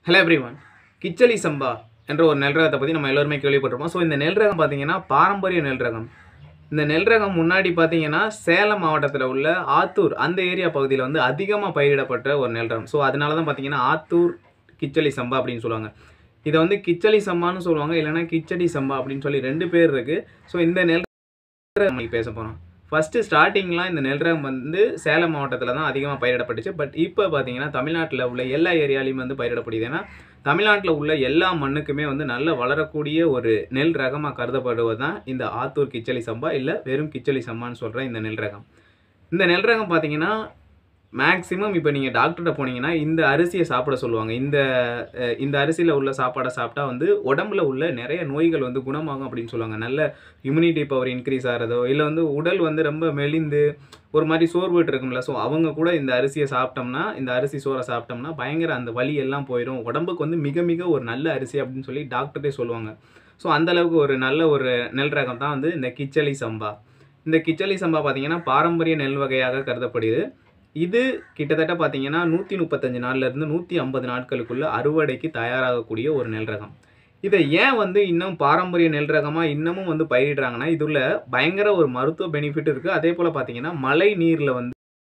hello everyone கிச்சலி சம்பா என்ற ஒரு நெல் ரகத்தை பற்றி நம்ம எல்லோருமே கேள்விப்பட்டிருப்போம் ஸோ இந்த நெல் ரகம் பார்த்தீங்கன்னா பாரம்பரிய நெல் ரகம் இந்த நெல் ரகம் முன்னாடி பார்த்தீங்கன்னா சேலம் மாவட்டத்தில் உள்ள ஆத்தூர் அந்த ஏரியா பகுதியில் வந்து அதிகமாக பயிரிடப்பட்ட ஒரு நெல் ரகம் ஸோ அதனால தான் பார்த்தீங்கன்னா ஆத்தூர் கிச்சலி சம்பா அப்படின்னு சொல்லுவாங்க இதை வந்து கிச்சலி சம்பான்னு சொல்லுவாங்க இல்லைன்னா கிச்சடி சம்பா அப்படின்னு சொல்லி ரெண்டு பேர் இருக்குது ஸோ இந்த நெல் ரகம் இன்னைக்கு பேச போகிறோம் ஃபஸ்ட்டு ஸ்டார்டிங்லாம் இந்த நெல் ரகம் வந்து சேலம் மாவட்டத்தில் தான் அதிகமாக பயிரிடப்பட்டுச்சு பட் இப்போ பார்த்தீங்கன்னா தமிழ்நாட்டில் உள்ள எல்லா ஏரியாலையும் வந்து பயிரிடப்படுது ஏன்னா தமிழ்நாட்டில் உள்ள எல்லா மண்ணுக்குமே வந்து நல்ல வளரக்கூடிய ஒரு நெல் ரகமாக கருதப்படுவது தான் இந்த ஆத்தூர் கிச்சலி சம்பா இல்லை வெறும் கிச்சலி சம்பான்னு சொல்கிற இந்த நெல் ரகம் இந்த நெல் ரகம் பார்த்தீங்கன்னா மேக்ஸிமம் இப்போ நீங்கள் டாக்டர்கிட்ட போனீங்கன்னா இந்த அரிசியை சாப்பிட சொல்லுவாங்க இந்த அஹ், இந்த அரிசியில் உள்ள சாப்பாடை சாப்பிட்டா வந்து உடம்புல உள்ள நிறைய நோய்கள் வந்து குணமாகும் அப்படின்னு சொல்லுவாங்க நல்ல இம்யூனிட்டி பவர் இன்க்ரீஸ் ஆகிறதோ இல்லை வந்து உடல் வந்து ரொம்ப மெலிந்து ஒரு மாதிரி சோர்வுட்டு இருக்கும்ல ஸோ அவங்க கூட இந்த அரிசியை சாப்பிட்டோம்னா இந்த அரிசி சோறை சாப்பிட்டோம்னா பயங்கர அந்த வலி எல்லாம் போயிடும் உடம்புக்கு வந்து மிக மிக ஒரு நல்ல அரிசி அப்படின்னு சொல்லி டாக்டரே சொல்லுவாங்க ஸோ அந்த அளவுக்கு ஒரு நல்ல ஒரு நெல் ரகம் தான் வந்து இந்த கிச்சலி சம்பா இந்த கிச்சலி சம்பா பார்த்தீங்கன்னா பாரம்பரிய நெல் வகையாக கருதப்படுது இது கிட்டத்தட்ட பார்த்தீங்கன்னா நூற்றி முப்பத்தஞ்சு நாள்லேருந்து நூற்றி ஐம்பது நாட்களுக்குள்ள அறுவடைக்கு தயாராகக்கூடிய ஒரு நெல் ரகம் இதை ஏன் வந்து இன்னும் பாரம்பரிய நெல் ரகமாக இன்னமும் வந்து பயிரிடுறாங்கன்னா இதுல பயங்கர ஒரு மருத்துவ பெனிஃபிட் இருக்குது அதே போல் பார்த்தீங்கன்னா மழை நீரில் வந்து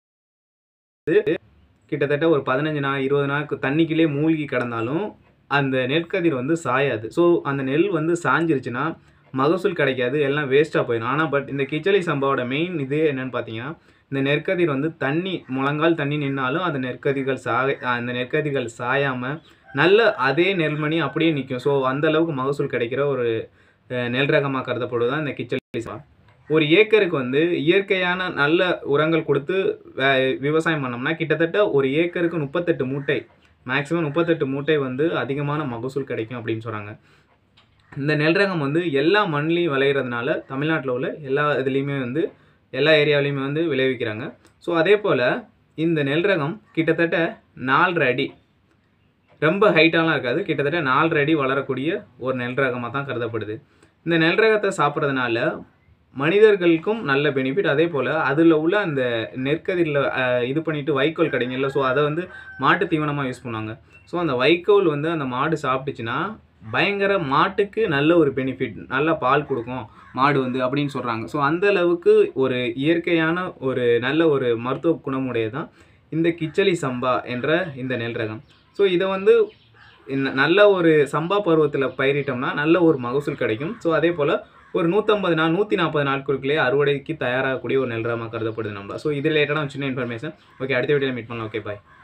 கிட்டத்தட்ட ஒரு பதினஞ்சு நாள் இருபது நாளுக்கு தண்ணிக்குள்ளே மூழ்கி கிடந்தாலும் அந்த நெற்கதிர் வந்து சாயாது ஸோ அந்த நெல் வந்து சாஞ்சிருச்சுன்னா மகசூல் கிடைக்காது எல்லாம் வேஸ்ட்டாக போயிடும் ஆனால் பட் இந்த கிச்சலி சம்பாவோட மெயின் இது என்னன்னு பார்த்தீங்கன்னா இந்த நெற்கதிர் வந்து தண்ணி முழங்கால் தண்ணி நின்னாலும் அந்த நெற்கதிர்கள் சாய அந்த நெற்கதிர்கள் சாயாமல் நல்ல அதே நெல்மணி அப்படியே நிற்கும் ஸோ அந்த அளவுக்கு மகசூல் கிடைக்கிற ஒரு அஹ், நெல் ரகமாக கருதப்படுவது தான் இந்த கிச்சலி சம்பா ஒரு ஏக்கருக்கு வந்து இயற்கையான நல்ல உரங்கள் கொடுத்து வே- விவசாயம் பண்ணோம்னா கிட்டத்தட்ட ஒரு ஏக்கருக்கு முப்பத்தெட்டு மூட்டை மேக்ஸிமம் முப்பத்தெட்டு மூட்டை வந்து அதிகமான மகசூல் கிடைக்கும் அப்படின்னு சொல்கிறாங்க இந்த நெல் ரகம் வந்து எல்லா மண்ணிலையும் விளையிறதுனால தமிழ்நாட்டில் உள்ள எல்லா இதுலேயுமே வந்து எல்லா ஏரியாவிலையுமே வந்து விளைவிக்கிறாங்க ஸோ அதே போல் இந்த நெல் ரகம் கிட்டத்தட்ட நாலரை அடி ரொம்ப ஹைட்டாலாம் இருக்காது கிட்டத்தட்ட நாலரை அடி வளரக்கூடிய ஒரு நெல் ரகமாக தான் கருதப்படுது இந்த நெல் ரகத்தை சாப்பிட்றதுனால மனிதர்களுக்கும் நல்ல பெனிஃபிட் அதே போல் அதில் உள்ள அந்த நெற்கதிரில் இது பண்ணிட்டு வைக்கோல் கிடைங்கல்ல ஸோ அதை வந்து மாட்டு தீவனமாக யூஸ் பண்ணுவாங்க ஸோ அந்த வைக்கோல் வந்து அந்த மாடு சாப்பிட்டுச்சுன்னா பயங்கர மாட்டுக்கு நல்ல ஒரு பெனிஃபிட் நல்ல பால் கொடுக்கும் மாடு வந்து அப்படின்னு சொல்கிறாங்க ஸோ அந்த அளவுக்கு ஒரு இயற்கையான ஒரு நல்ல ஒரு மருத்துவ குணமுடையது தான் இந்த கிச்சலி சம்பா என்ற இந்த நெல் ரகம் ஸோ இதை வந்து இன்ன- நல்ல ஒரு சம்பா பருவத்தில் பயிரிட்டோம்னா நல்ல ஒரு மகசூல் கிடைக்கும் ஸோ அதே போல் ஒரு நூற்றம்பது நாள் நூற்றி நாற்பது நாட்களுக்குள்ளே அறுவடைக்கு தயாராகக்கூடிய ஒரு நெல் ரகமாக கருதப்படுது நம்ம ஸோ இது ரிலேட்டடாக சின்ன இன்ஃபர்மேஷன் ஓகே அடுத்த வீடியோவில் மீட் பண்ணலாம் ஓகே பாய்